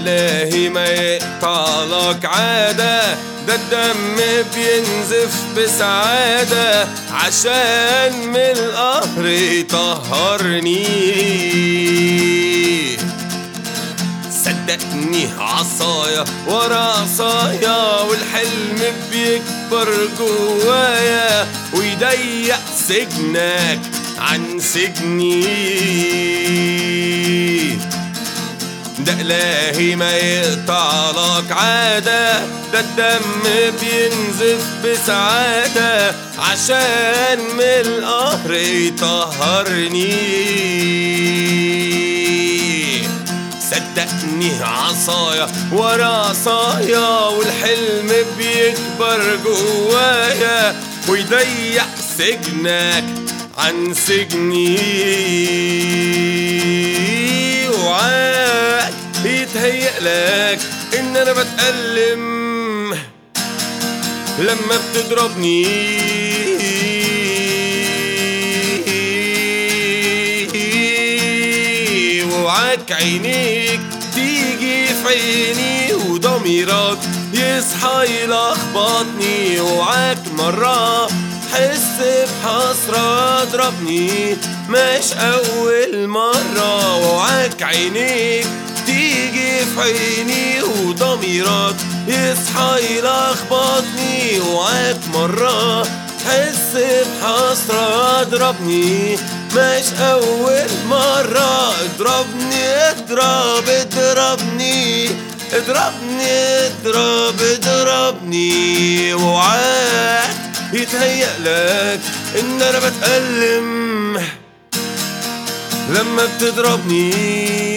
إلهي ما يقطع لك عادة ده الدم بينزف بسعادة عشان من القهر يطهرني صدقني عصايا ورا عصايا والحلم بيكبر جوايا ويضيق سجنك عن سجني ده إلهي ما يقطع لك عادة ده الدم بينزف بسعادة عشان من القهر يطهرني صدقني عصايا ورا عصايا والحلم بيكبر جوايا ويضيق سجنك عن سجني وعاك يتهيأ لك ان انا بتألم لما بتضربني وعاك عينيك تيجي في عيني وضميرك يصحى يلخبطني وعاك مرة حس بحسرة اضربني مش أول مرة وعاك عينيك تيجي في عيني وضميرك يصحى يلخبطني وعاك مرة حس بحسرة اضربني مش أول مرة اضربني اضرب اضربني اضربني اضرب اضربني وعاك يتهيأ لك ان انا بتألم لما بتضربني